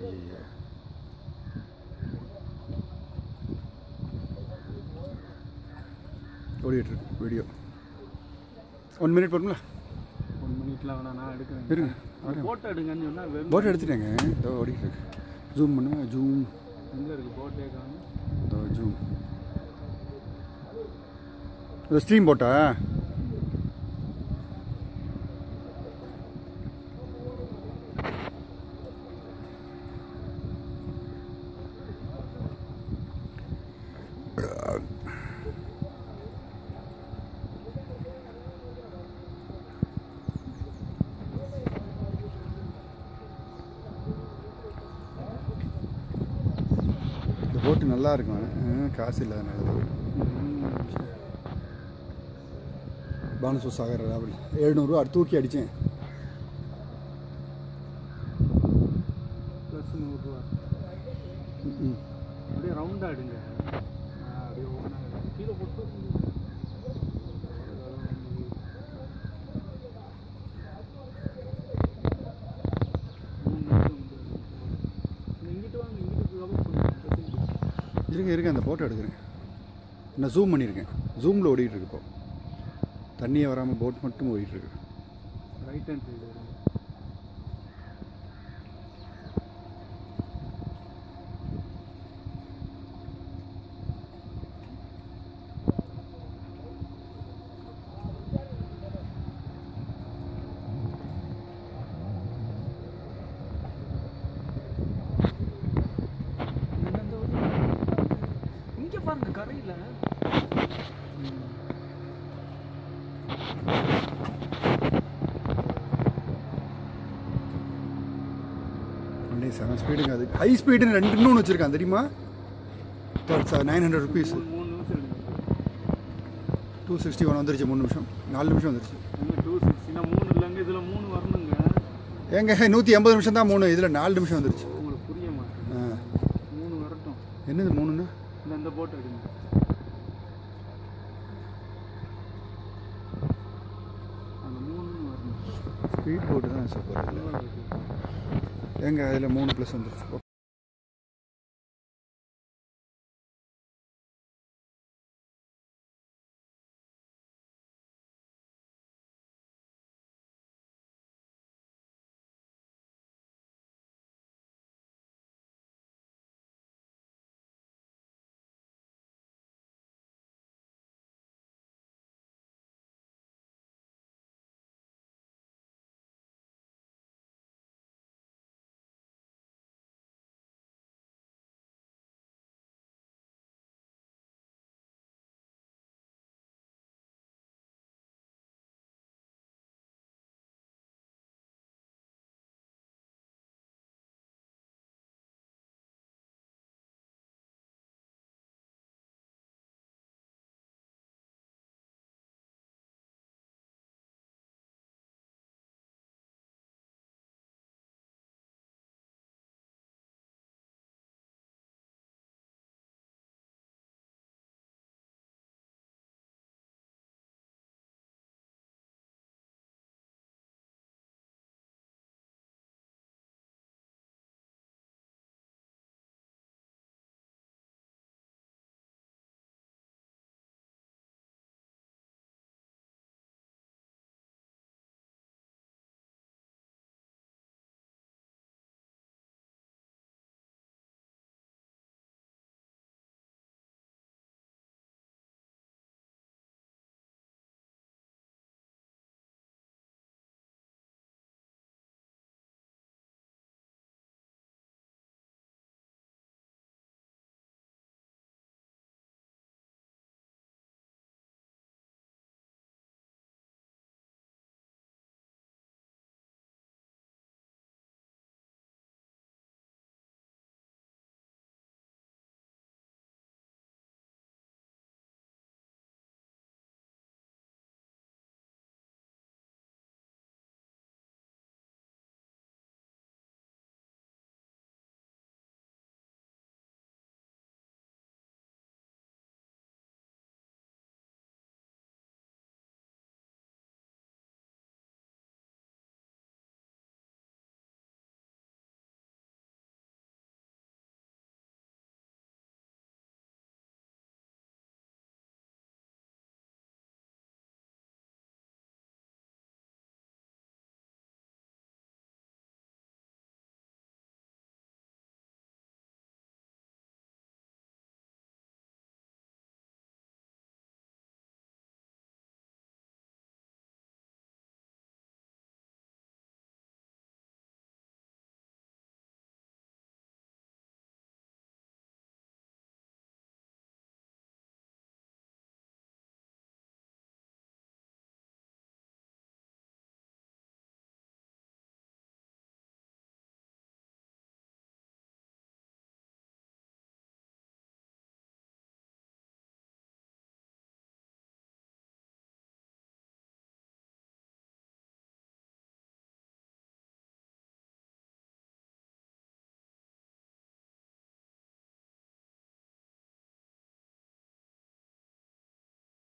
ஐயோ ஓடிட்டு இருக்கு வீடியோ ஒன் மினிட் போடுங்களா ஒன் மினிட்ல வேணா நான் எடுக்கிறேன் இருங்க வரேன் போட்டோ எடுங்கன்னு சொன்னா வெறும் போட்டோ எடுத்துட்டேங்க இதோ ஓடிட்டு இருக்கு ஜூம் பண்ணுங்க ஜூம் எங்க இருக்கு போட்டே காணும் இதோ ஜூம் இது ஸ்ட்ரீம் போட்டா இந்த போட்டு நல்லா இருக்கும் ஆ, காசு இல்லாதனால பானசு சாகர் அப்படி எழுநூறுவா தூக்கி அடித்தேன் ப்ளஸ் நூறுரூவா ம் அப்படியே ரவுண்டா எடுங்க ஆ, அப்படியே ஓனா கீழே போட்டு இங்கிட்டு வாங்க இங்கிட்டு cover பண்ணுங்க. இருங்க இருங்க அந்த போட்டோ எடுக்கிறேன் நான் ஜூம் பண்ணியிருக்கேன் ஜூமில் ஓடிட்டு இருக்கு இப்போ தண்ணியே வராமல் போட் மட்டும் ஓடிட்டு இருக்கு ரைட் ஹேண்ட் சைடு வருங்க இங்க பாருங்க கரையில ஒன்லி செவன் ஸ்பீடுங்க அது ஹை ஸ்பீடுன்னு ரெண்டு இன்னொன்று வச்சுருக்கான் தெரியுமா நைன் ஹண்ட்ரட் ருபீஸ் மூணு மூணு நிமிஷம் எடுங்க டூ சிக்ஸ்டி ஒன் வந்துருச்சு மூணு நிமிஷம் நாலு நிமிஷம் வந்துருச்சு எங்க டூ சிக்ஸ்டினா மூணு இல்லைங்க இதுல மூணு வரணுங்க ஏங்க நூற்றி எண்பது நிமிஷம் தான் மூணு இதில் நாலு நிமிஷம் வந்துருச்சு உங்களுக்கு புரிய மாட்டேன் ஆ மூணு வரட்டும் என்னது மூணுன்னு இந்த இந்த போட்டோ எடுங்க அந்த மூணு வரணும் ஸ்பீட் போட்டு தான் சூப்பர் நல்லா இருக்கு. ஏங்க அதில் மூணு ப்ளஸ் வந்துருச்சு இப்போ